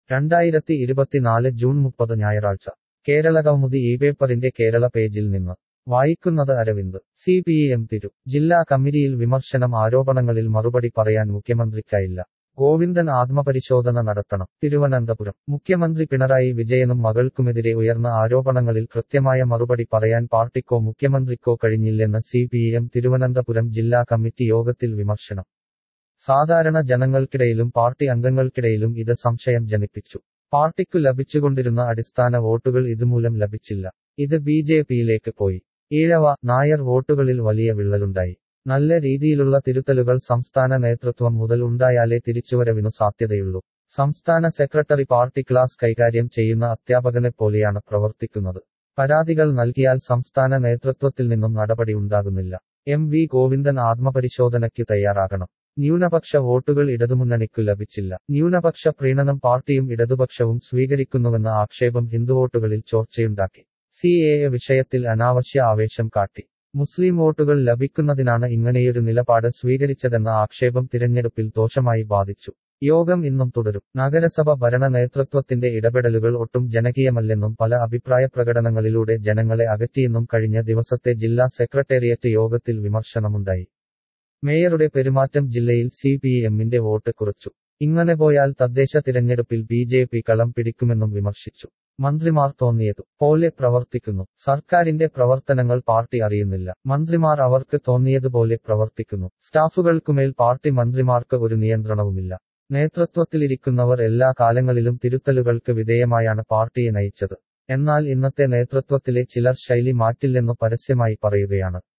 രണ്ടായിരത്തി ഇരുപത്തിനാല് ജൂൺ മുപ്പത് ഞായറാഴ്ച കേരള കൗമുദി ഈ പേപ്പറിന്റെ കേരള പേജിൽ നിന്ന് വായിക്കുന്നത് അരവിന്ദ് സി പി എം തിരു ജില്ലാ കമ്മിറ്റിയിൽ വിമർശനം ആരോപണങ്ങളിൽ മറുപടി പറയാൻ മുഖ്യമന്ത്രിക്കായില്ല ഗോവിന്ദൻ ആത്മപരിശോധന നടത്തണം തിരുവനന്തപുരം മുഖ്യമന്ത്രി പിണറായി വിജയനും മകൾക്കുമെതിരെ ഉയർന്ന ആരോപണങ്ങളിൽ കൃത്യമായ മറുപടി പറയാൻ പാർട്ടിക്കോ മുഖ്യമന്ത്രിക്കോ കഴിഞ്ഞില്ലെന്ന് സി പി എം തിരുവനന്തപുരം ജില്ലാ കമ്മിറ്റി യോഗത്തിൽ വിമർശനം സാധാരണ ജനങ്ങൾക്കിടയിലും പാർട്ടി അംഗങ്ങൾക്കിടയിലും ഇത് സംശയം ജനിപ്പിച്ചു പാർട്ടിക്കു ലഭിച്ചുകൊണ്ടിരുന്ന അടിസ്ഥാന വോട്ടുകൾ ഇതുമൂലം ലഭിച്ചില്ല ഇത് ബി ജെ പിയിലേക്ക് പോയി ഈഴവ നായർ വോട്ടുകളിൽ വലിയ വിള്ളലുണ്ടായി നല്ല രീതിയിലുള്ള തിരുത്തലുകൾ സംസ്ഥാന നേതൃത്വം മുതൽ ഉണ്ടായാലേ തിരിച്ചുവരവിനു സാധ്യതയുള്ളൂ സംസ്ഥാന സെക്രട്ടറി പാർട്ടി ക്ലാസ് കൈകാര്യം ചെയ്യുന്ന അധ്യാപകനെ പോലെയാണ് പ്രവർത്തിക്കുന്നത് പരാതികൾ നൽകിയാൽ സംസ്ഥാന നേതൃത്വത്തിൽ നിന്നും നടപടി ഉണ്ടാകുന്നില്ല എം വി ഗോവിന്ദൻ ആത്മപരിശോധനയ്ക്കു തയ്യാറാകണം ന്യൂനപക്ഷ വോട്ടുകൾ ഇടതുമുന്നണിക്കു ലഭിച്ചില്ല ന്യൂനപക്ഷ പ്രീണനം പാർട്ടിയും ഇടതുപക്ഷവും സ്വീകരിക്കുന്നുവെന്ന ആക്ഷേപം ഹിന്ദുവോട്ടുകളിൽ ചോർച്ചയുണ്ടാക്കി സി എ എ വിഷയത്തിൽ അനാവശ്യ ആവേശം കാട്ടി മുസ്ലിം വോട്ടുകൾ ലഭിക്കുന്നതിനാണ് ഇങ്ങനെയൊരു നിലപാട് സ്വീകരിച്ചതെന്ന ആക്ഷേപം തിരഞ്ഞെടുപ്പിൽ ദോഷമായി ബാധിച്ചു യോഗം ഇന്നും തുടരും നഗരസഭ ഭരണ നേതൃത്വത്തിന്റെ ഇടപെടലുകൾ ഒട്ടും ജനകീയമല്ലെന്നും പല അഭിപ്രായ പ്രകടനങ്ങളിലൂടെ ജനങ്ങളെ അകറ്റിയെന്നും കഴിഞ്ഞ ദിവസത്തെ ജില്ലാ സെക്രട്ടേറിയറ്റ് യോഗത്തിൽ വിമർശനമുണ്ടായി മേയറുടെ പെരുമാറ്റം ജില്ലയിൽ സി പി എമ്മിന്റെ വോട്ട് കുറച്ചു ഇങ്ങനെ പോയാൽ തദ്ദേശ തിരഞ്ഞെടുപ്പിൽ ബി ജെ പി കളം പിടിക്കുമെന്നും വിമർശിച്ചു മന്ത്രിമാർ തോന്നിയതു പോലെ പ്രവർത്തിക്കുന്നു സർക്കാരിന്റെ പ്രവർത്തനങ്ങൾ പാർട്ടി അറിയുന്നില്ല മന്ത്രിമാർ അവർക്ക് തോന്നിയതുപോലെ പ്രവർത്തിക്കുന്നു സ്റ്റാഫുകൾക്കുമേൽ പാർട്ടി മന്ത്രിമാർക്ക് ഒരു നിയന്ത്രണവുമില്ല നേതൃത്വത്തിലിരിക്കുന്നവർ എല്ലാ കാലങ്ങളിലും തിരുത്തലുകൾക്ക് വിധേയമായാണ് പാർട്ടിയെ നയിച്ചത് എന്നാൽ ഇന്നത്തെ നേതൃത്വത്തിലെ ചിലർ ശൈലി മാറ്റില്ലെന്നു പരസ്യമായി പറയുകയാണ്